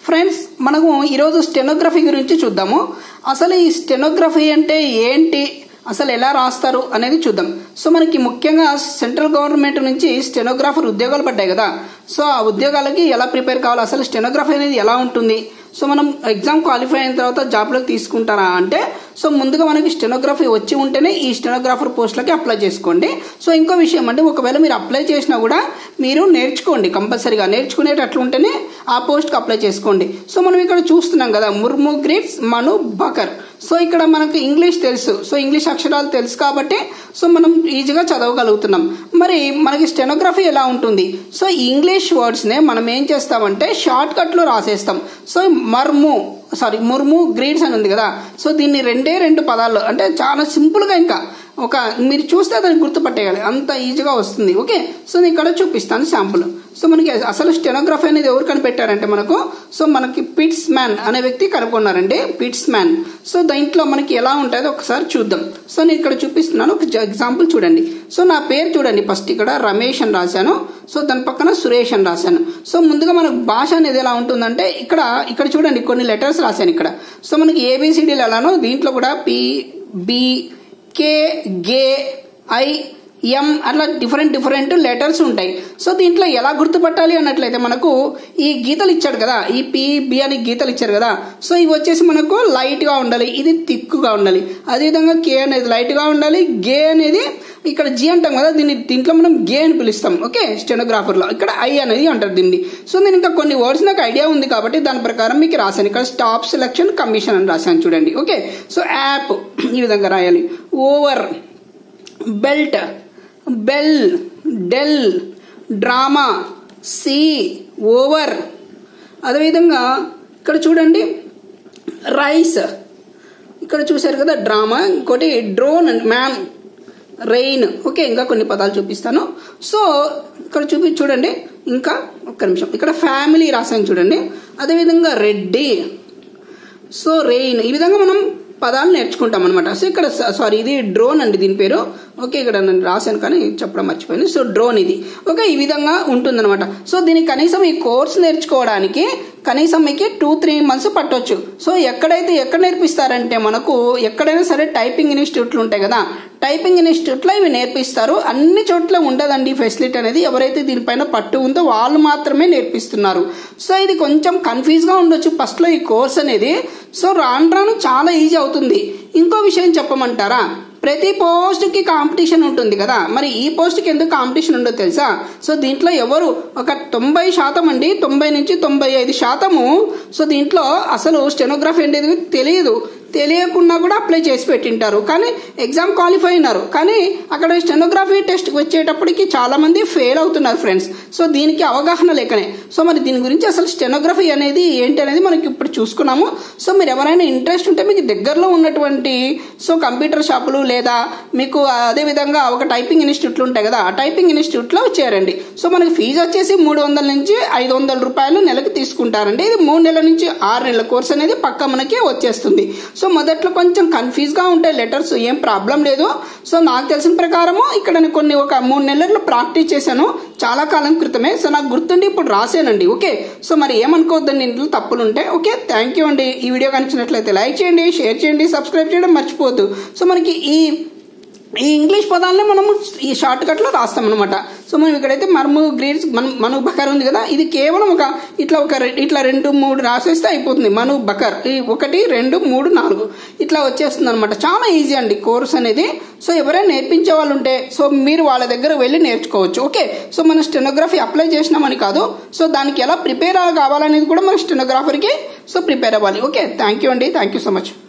friends మనము ఈరోజు stenography గురించి చూద్దాము అసలు ఈ స్టెనోగ్రఫీ అంటే ఏంటి అసలు ఎలా రాస్తారు అనేది చూద్దాం సో మనకి ముఖ్యంగా సెంట్రల్ గవర్నమెంట్ నుంచి స్టెనోగ్రాఫర్ ఉద్యోగాలు పడ్డాయి కదా సో ఆ ఉద్యోగాలకి ఎలా ప్రిపేర్ కావాలి అసలు స్టెనోగ్రఫీ అనేది ఎలా ఉంటుంది సో మనం ఎగ్జామ్ క్వాలిఫై అయిన తర్వాత జాబ్లోకి తీసుకుంటారా అంటే సో ముందుగా మనకి స్టెనోగ్రఫీ వచ్చి ఉంటేనే ఈ స్టెనోగ్రాఫర్ పోస్ట్లకి అప్లై చేసుకోండి సో ఇంకో విషయం అంటే ఒకవేళ మీరు అప్లై చేసినా కూడా మీరు నేర్చుకోండి కంపల్సరీగా నేర్చుకునేటట్లు ఉంటేనే ఆ పోస్ట్కి అప్లై చేసుకోండి సో మనం ఇక్కడ చూస్తున్నాం కదా ముర్ము గ్రేట్స్ మను బకర్ సో ఇక్కడ మనకు ఇంగ్లీష్ తెలుసు సో ఇంగ్లీష్ అక్షరాలు తెలుసు కాబట్టి సో మనం ఈజీగా చదవగలుగుతున్నాం మరి మనకి స్టెనోగ్రఫీ ఎలా ఉంటుంది సో ఇంగ్లీష్ వర్డ్స్నే మనం ఏం చేస్తామంటే షార్ట్ కట్లో రాసేస్తాం so Murmu sorry Murmu greets అని ఉంది కదా సో దీన్ని రెండే రెండు పదాలు అంటే చాలా సింపుల్గా ఇంకా ఒక మీరు చూస్తే దాన్ని గుర్తుపట్టేయాలి అంత ఈజీగా వస్తుంది ఓకే సో నేను ఇక్కడ చూపిస్తాను శాంపుల్ సో మనకి అసలు స్టెనోగ్రఫీ అనేది ఎవరు కనిపెట్టారంటే మనకు సో మనకి పిట్స్ మ్యాన్ అనే వ్యక్తి కనుక్కున్నారండి పిట్స్ మ్యాన్ సో దాంట్లో మనకి ఎలా ఉంటుందో ఒకసారి చూద్దాం సో నేను ఇక్కడ చూపిస్తున్నాను ఒక ఎగ్జాంపుల్ చూడండి సో నా పేరు చూడండి ఫస్ట్ ఇక్కడ రమేష్ అని రాశాను సో దాని పక్కన సురేష్ అని రాశాను సో ముందుగా మనకు భాష అనేది ఎలా ఉంటుందంటే ఇక్కడ ఇక్కడ చూడండి కొన్ని లెటర్స్ రాశాను ఇక్కడ సో మనకి ఏబిసిడీలు ఎలానో దీంట్లో కూడా P B K G I M అట్లా డిఫరెంట్ డిఫరెంట్ లెటర్స్ ఉంటాయి సో దీంట్లో ఎలా గుర్తుపట్టాలి అన్నట్లయితే మనకు ఈ గీతలు ఇచ్చాడు కదా ఈ పి బి అని గీతలు ఇచ్చారు కదా సో ఇవి వచ్చేసి మనకు లైట్గా ఉండాలి ఇది థిక్గా ఉండాలి అదేవిధంగా కే అనేది లైట్గా ఉండాలి గే అనేది ఇక్కడ జి అంటాం కదా దీన్ని దీంట్లో మనం గే అని పిలుస్తాం ఓకే స్టెనోగ్రాఫర్లో ఇక్కడ ఐ అనేది అంటారు దీన్ని సో నేను ఇంకా కొన్ని వర్డ్స్ నాకు ఐడియా ఉంది కాబట్టి దాని ప్రకారం మీకు రాశాను ఇక్కడ స్టాప్ సెలక్షన్ కమిషన్ అని రాశాను చూడండి ఓకే సో యాప్ ఈ విధంగా రాయాలి ఓవర్ బెల్ట్ బెల్ డెల్ డ్రామా సి ఓవర్ అదేవిధంగా ఇక్కడ చూడండి రైస్ ఇక్కడ చూశారు కదా డ్రామా ఇంకోటి డ్రోన్ మ్యామ్ రెయిన్ ఓకే ఇంకా కొన్ని పదాలు చూపిస్తాను సో ఇక్కడ చూపి చూడండి ఇంకా ఒక్క నిమిషం ఇక్కడ ఫ్యామిలీ రాసాను చూడండి అదేవిధంగా రెడ్డి సో రెయిన్ ఈ విధంగా మనం పదాలు నేర్చుకుంటాం అనమాట సో ఇక్కడ సారీ ఇది డ్రోన్ అండి దీని పేరు ఓకే ఇక్కడ నేను రాశాను కానీ చెప్పడం మర్చిపోయింది సో డ్రోన్ ఇది ఓకే ఈ విధంగా ఉంటుందన్నమాట సో దీనికి కనీసం ఈ కోర్స్ నేర్చుకోవడానికి కనీసం మీకు టూ త్రీ మంత్స్ పట్టొచ్చు సో ఎక్కడైతే ఎక్కడ నేర్పిస్తారంటే మనకు ఎక్కడైనా సరే టైపింగ్ ఇన్స్టిట్యూట్లు ఉంటాయి కదా టైపింగ్ ఇన్స్టిట్యూట్లో ఇవి నేర్పిస్తారు అన్ని చోట్ల ఉండదండి ఫెసిలిటీ అనేది ఎవరైతే దీనిపైన పట్టు ఉందో వాళ్ళు మాత్రమే నేర్పిస్తున్నారు సో ఇది కొంచెం కన్ఫ్యూజ్గా ఉండొచ్చు ఫస్ట్లో ఈ కోర్స్ అనేది సో రాను రాను చాలా ఈజీ అవుతుంది ఇంకో విషయం చెప్పమంటారా ప్రతి పోస్ట్కి కాంపిటీషన్ ఉంటుంది కదా మరి ఈ పోస్ట్కి ఎందుకు కాంపిటీషన్ ఉండదు తెలుసా సో దీంట్లో ఎవరు ఒక తొంభై శాతం అండి తొంభై నుంచి తొంభై ఐదు శాతము సో దీంట్లో అసలు స్టెనోగ్రఫీ అనేది తెలియదు తెలియకుండా కూడా అప్లై చేసి పెట్టింటారు కానీ ఎగ్జామ్ క్వాలిఫై అయినారు కానీ అక్కడ స్టెనోగ్రఫీ టెస్ట్ వచ్చేటప్పటికి చాలా మంది ఫెయిల్ అవుతున్నారు ఫ్రెండ్స్ సో దీనికి అవగాహన లేకనే సో మరి దీని గురించి అసలు స్టెనోగ్రఫీ అనేది ఏంటి అనేది మనకి ఇప్పుడు చూసుకున్నాము సో మీరు ఎవరైనా ఇంట్రెస్ట్ ఉంటే మీకు దగ్గరలో ఉన్నటువంటి సో కంప్యూటర్ షాపులు లేదా మీకు అదే విధంగా ఒక టైపింగ్ ఇన్స్టిట్యూట్లు ఉంటాయి కదా ఆ టైపింగ్ ఇన్స్టిట్యూట్లో చేరండి సో మనకి ఫీజు వచ్చేసి మూడు వందల నుంచి ఐదు వందల రూపాయలు నెలకు తీసుకుంటారండి ఇది మూడు నెలల నుంచి ఆరు నెలల కోర్స్ అనేది పక్క మనకి వచ్చేస్తుంది సో మొదట్లో కొంచెం కన్ఫ్యూజ్గా ఉంటాయి లెటర్స్ ఏం ప్రాబ్లం లేదు సో నాకు తెలిసిన ప్రకారము ఇక్కడ నేను కొన్ని ఒక మూడు నెలలు ప్రాక్టీస్ చేశాను చాలా కాలం క్రితమే సో నాకు గుర్తుండి ఇప్పుడు రాసానండి ఓకే సో మరి ఏమనుకోవద్దండి ఇంట్లో తప్పులు ఉంటాయి ఓకే థ్యాంక్ యూ అండి ఈ వీడియో కనిపించినట్లయితే లైక్ చేయండి షేర్ చేయండి సబ్స్క్రైబ్ చేయడం మర్చిపోవద్దు సో మనకి ఈ ఈ ఇంగ్లీష్ పదాలనే మనము ఈ షార్ట్ కట్లో రాస్తాం అనమాట సో మనం ఇక్కడైతే మర్ము గ్రీడ్స్ మన మను బకర్ ఉంది కదా ఇది కేవలం ఒక ఇట్లా ఒక ఇట్లా రెండు మూడు రాసేస్తే అయిపోతుంది మను బకర్ ఈ ఒకటి రెండు మూడు నాలుగు ఇట్లా వచ్చేస్తుంది అనమాట చాలా ఈజీ అండి కోర్స్ అనేది సో ఎవరైనా నేర్పించే వాళ్ళు ఉంటే సో మీరు వాళ్ళ దగ్గర వెళ్ళి నేర్చుకోవచ్చు ఓకే సో మన స్టెనోగ్రఫీ అప్లై చేసినామని కాదు సో దానికి ఎలా ప్రిపేర్ కావాలనేది కూడా మన స్టెనోగ్రాఫర్కి సో ప్రిపేర్ అవ్వాలి ఓకే థ్యాంక్ యూ అండి థ్యాంక్ యూ సో మచ్